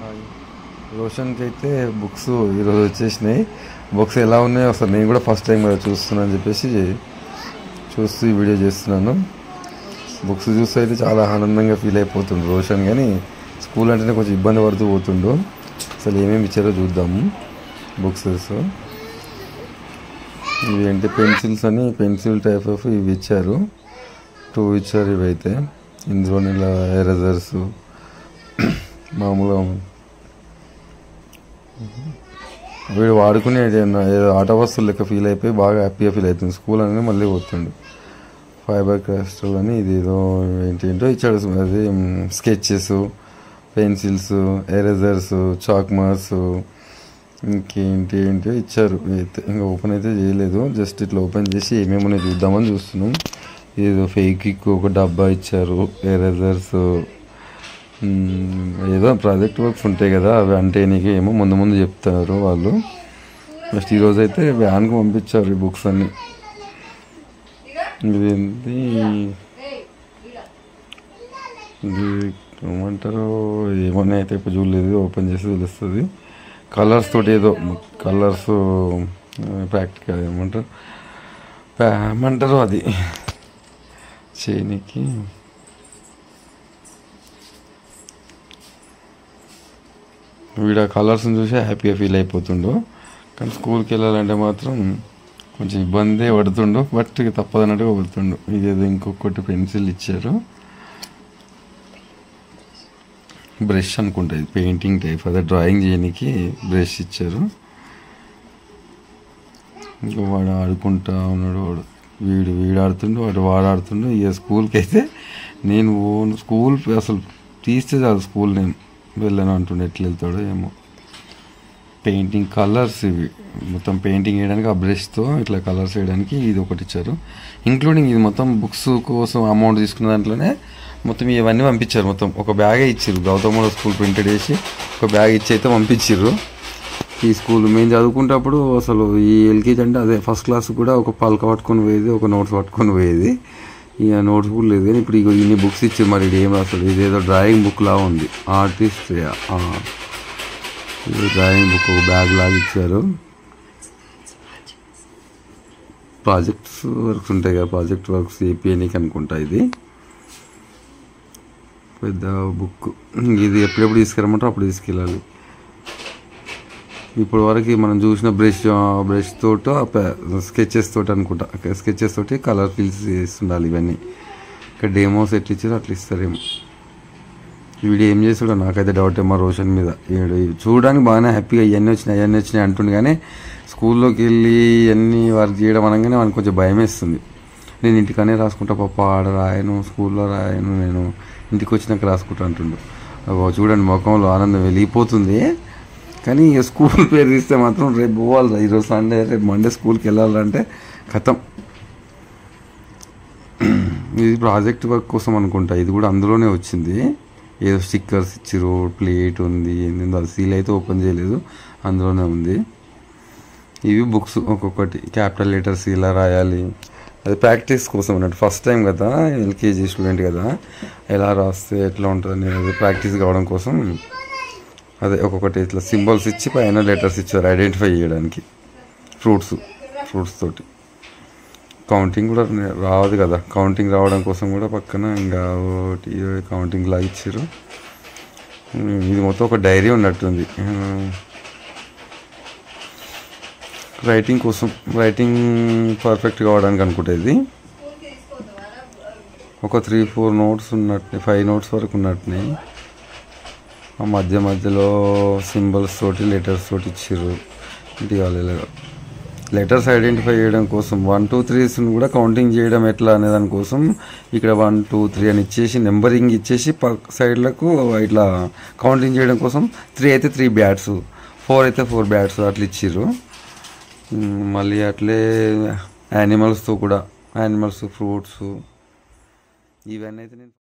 రోషన్కి అయితే బుక్స్ ఈరోజు వచ్చేసినాయి బుక్స్ ఎలా ఉన్నాయో అసలు నేను కూడా ఫస్ట్ టైం కదా చూస్తున్నాను అని చెప్పేసి చూస్తూ ఈ వీడియో చేస్తున్నాను బుక్స్ చూస్తే అయితే చాలా ఆనందంగా ఫీల్ అయిపోతుండు రోషన్ కానీ స్కూల్ అంటేనే కొంచెం ఇబ్బంది పడుతూ పోతుండు అసలు ఏమేమి ఇచ్చారో చూద్దాము బుక్స్ ఇవి ఏంటి పెన్సిల్స్ అని పెన్సిల్ టైప్ ఆఫ్ ఇవి ఇచ్చారు టూ ఇచ్చారు ఇవి అయితే ఇందులో ఇలా ఎరేజర్స్ మామూలుగా వీడు వాడుకునే ఏదైనా ఏదో ఆట వస్తువులు లెక్క ఫీల్ అయిపోయి బాగా హ్యాపీగా ఫీల్ అవుతుంది స్కూల్ అనేది మళ్ళీ పోతుండు ఫైబర్ క్రాస్టల్ అని ఇది ఏదో ఏంటి ఏంటో ఇచ్చాడు అది sketches pencils erasers chalk marks ఇంకేంటి ఏంటి ఇచ్చారు అయితే ఇంకా ఓపెన్ అయితే చేయలేదు జస్ట్ ఇట్లా ఓపెన్ చేసి ఏమేమి ఉన్నాయో చూద్దామని చూస్తున్నాం ఏదో ఫేక్ ఒక డబ్బా ఇచ్చారు ఎరేజర్స్ ఏదో ప్రాజెక్ట్ వర్క్స్ ఉంటాయి కదా అవి అంటే నీకు ఏమో ముందు ముందు చెప్తారు వాళ్ళు నెక్స్ట్ ఈరోజు అయితే వ్యాన్కి పంపించారు ఈ బుక్స్ అన్ని ఇది ఏంటి ఇది ఏమంటారు ఏమన్నా అయితే ఇప్పుడు చూడలేదు ఓపెన్ చేసి తెలుస్తుంది కలర్స్ తోటి ఏదో కలర్స్ ప్రాక్టికల్ ఏమంటారు పా- ఏమంటారు అది చేయనికి వీడు ఆ కలర్స్ని చూసి హ్యాపీగా ఫీల్ అయిపోతుండు కానీ స్కూల్కి వెళ్ళాలంటే మాత్రం కొంచెం ఇబ్బంది పడుతుండు బట్ ఇక తప్పదన్నట్టుగా పడుతుండు ఇదేదో ఇంకొకటి పెన్సిల్ ఇచ్చారు బ్రష్ అనుకుంటా ఇది పెయింటింగ్ టైప్ అదే డ్రాయింగ్ చేయడానికి బ్రష్ ఇచ్చారు ఇంకా వాడు ఆడుకుంటా ఉన్నాడు వాడు వీడు వీడు ఆడుతుండు వాడు వాడు ఆడుతుండు ఇక స్కూల్కి అయితే నేను ఓన్ స్కూల్ అసలు తీస్తే చాలు స్కూల్ నేను వెళ్ళను అంటుండే ఎట్లా వెళ్తాడో ఏమో పెయింటింగ్ కలర్స్ ఇవి మొత్తం పెయింటింగ్ వేయడానికి ఆ బ్రష్తో ఇట్లా కలర్స్ వేయడానికి ఇది ఒకటి ఇచ్చారు ఇంక్లూడింగ్ ఇది మొత్తం బుక్స్ కోసం అమౌంట్ తీసుకున్న దాంట్లోనే మొత్తం ఇవన్నీ పంపించారు మొత్తం ఒక బ్యాగే ఇచ్చారు గౌతమ్ స్కూల్ ప్రింటెడ్ వేసి ఒక బ్యాగ్ ఇచ్చి అయితే పంపించారు ఈ స్కూల్ మేము చదువుకుంటప్పుడు అసలు ఈ ఎల్కేజీ అంటే అదే ఫస్ట్ క్లాస్ కూడా ఒక పలక పట్టుకొని పోయేది ఒక నోట్స్ పట్టుకొని పోయేది ఇక నోట్స్ కూడా లేదు కానీ ఇప్పుడు ఇగో ఇన్ని బుక్స్ ఇచ్చారు మరి ఇది ఏం అసలు ఇదేదో డ్రాయింగ్ బుక్ లా ఉంది ఆర్టిస్ట్ ఇది డ్రాయింగ్ బుక్ ఒక బ్యాగ్ లాగా ఇచ్చారు ప్రాజెక్ట్స్ వర్క్స్ ఉంటాయి కదా ప్రాజెక్ట్ వర్క్స్ ఏపీఎన్కి అనుకుంటా ఇది పెద్ద బుక్ ఇది ఎప్పుడెప్పుడు తీసుకెళ్ళమంటారో అప్పుడు తీసుకెళ్ళాలి ఇప్పుడు వరకు మనం చూసిన బ్రష్ బ్రష్ తోటో స్కెచెస్ తోటి అనుకుంటా స్కెచెస్ తోటి కలర్ ఫిల్స్ చేస్తుండాలి ఇవన్నీ ఇక్కడ డెమోస్ ఎట్లా ఇచ్చారో అట్లా ఇస్తారేమో వీడు ఏం చేస్తాడో నాకైతే డౌట్ మా రోషన్ మీద వీడు చూడడానికి బాగానే హ్యాపీగా ఇవన్నీ వచ్చినాయి అవన్నీ వచ్చినాయి అంటుండు కానీ స్కూల్లోకి వెళ్ళి ఇవన్నీ వర్క్ చేయడం అనగానే మనకు కొంచెం భయం వేస్తుంది నేను ఇంటికనే రాసుకుంటా పాప ఆడ రాయను స్కూల్లో రాయను నేను ఇంటికి వచ్చినాక రాసుకుంటా అంటుండు అబ్బో చూడండి ముఖంలో ఆనందం వెళ్ళిపోతుంది కానీ ఇక స్కూల్ పేరు తీస్తే మాత్రం రేపు పోవాలి ఈరోజు సండే రేపు మండే స్కూల్కి వెళ్ళాలంటే కథం ఇది ప్రాజెక్ట్ వర్క్ కోసం అనుకుంటా ఇది కూడా అందులోనే వచ్చింది ఏదో స్టిక్కర్స్ ఇచ్చిర్రు ప్లేట్ ఉంది ఏంది అది సీల్ అయితే ఓపెన్ చేయలేదు అందులోనే ఉంది ఇవి బుక్స్ ఒక్కొక్కటి క్యాపిటల్ లెటర్స్ ఇలా రాయాలి అది ప్రాక్టీస్ కోసం అన్నట్టు ఫస్ట్ టైం కదా ఎల్కేజీ స్టూడెంట్ కదా ఎలా రాస్తే ఎట్లా ఉంటుంది అనేది ప్రాక్టీస్ కావడం కోసం అదే ఒక్కొక్కటి ఇట్లా సింబల్స్ ఇచ్చి పైన లెటర్స్ ఇచ్చారు ఐడెంటిఫై చేయడానికి ఫ్రూట్స్ ఫ్రూట్స్ తోటి కౌంటింగ్ కూడా రావదు కదా కౌంటింగ్ రావడం కోసం కూడా పక్కన ఇంకా ఒకటి కౌంటింగ్ లా ఇచ్చారు ఇది మొత్తం ఒక డైరీ ఉన్నట్టుంది రైటింగ్ కోసం రైటింగ్ పర్ఫెక్ట్ కావడానికి అనుకుంటా ఇది ఒక త్రీ ఫోర్ నోట్స్ ఉన్నట్టు ఫైవ్ నోట్స్ వరకు ఉన్నట్టున్నాయి ఆ మధ్య మధ్యలో సింబల్స్ తోటి లెటర్స్ తోటి ఇచ్చారు ఇంటి వాళ్ళు లెటర్స్ ఐడెంటిఫై చేయడం కోసం వన్ టూ త్రీస్ కూడా కౌంటింగ్ చేయడం ఎట్లా అనే దానికోసం ఇక్కడ వన్ టూ త్రీ అని ఇచ్చేసి నెంబరింగ్ ఇచ్చేసి పక్క సైడ్లకు ఇట్లా కౌంటింగ్ చేయడం కోసం త్రీ అయితే త్రీ బ్యాట్స్ ఫోర్ అయితే ఫోర్ బ్యాట్స్ అట్లా ఇచ్చిర్రు మ్, మళ్ళీ అట్లే యానిమల్స్తో కూడా యానిమల్స్ ఫ్రూట్స్ ఇవన్నీ అయితే నేను